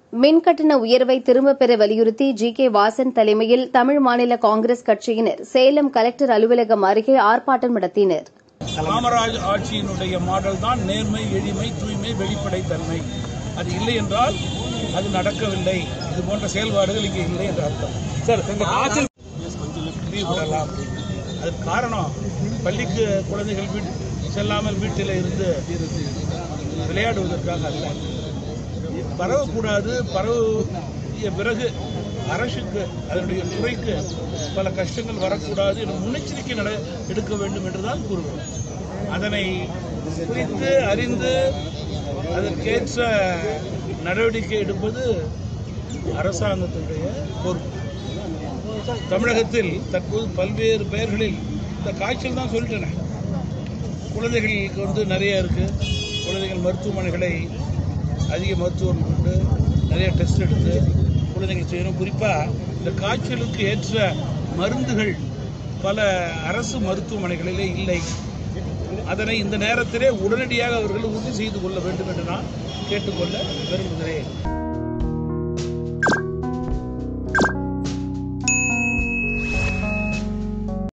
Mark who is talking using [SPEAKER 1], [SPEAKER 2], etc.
[SPEAKER 1] மின்கட்டண உயர்வை திரும்பப் பெற வலியுறுத்தி ஜி கே வாசன் தலைமையில் தமிழ் மாநில காங்கிரஸ் கட்சியினர் சேலம் கலெக்டர் அலுவலகம் அருகே ஆர்ப்பாட்டம் நடத்தினர்
[SPEAKER 2] காமராஜ் ஆட்சியினுடைய மாடல் தான் நேர்மை எளிமை தூய்மை வெளிப்படைத்தன்மை அது இல்லை என்றால் அது நடக்கவில்லை இது போன்ற செயல்பாடுகள் இங்கே இல்லை என்று அர்த்தம் சார் இந்த காய்ச்சல் லீவ் விடலாம் அதுக்கு காரணம் பள்ளிக்கு குழந்தைகள் வீட் செல்லாமல் வீட்டில் இருந்து விளையாடுவதற்காக அல்ல இது பரவக்கூடாது பரவிய பிறகு அரசுக்கு அதனுடைய துறைக்கு பல கஷ்டங்கள் வரக்கூடாது என்ற முன்னெச்சரிக்கை நட எடுக்க வேண்டும் என்றுதான் கூறுகிறோம் அதனை குறித்து அறிந்து அதற்கேற்ற நடவடிக்கை எடுப்பது அரசாங்கத்தினுடைய பொறுப்பு தமிழகத்தில் தற்போது பல்வேறு பெயர்களில் இந்த காய்ச்சல் தான் சொல்லிட்டேன் குழந்தைகளுக்கு வந்து நிறைய இருக்கு குழந்தைகள் மருத்துவமனைகளை அதிக மருத்துவம் கொண்டு நிறைய டெஸ்ட் எடுத்து குழந்தைகள் செய்யணும் குறிப்பாக இந்த காய்ச்சலுக்கு ஏற்ற மருந்துகள் பல அரசு மருத்துவமனைகளிலே இல்லை அதனை இந்த நேரத்திலே உடனடியாக அவர்கள் உறுதி செய்து கொள்ள வேண்டும் என்று நான் கேட்டுக்கொள்ள விரும்புகிறேன்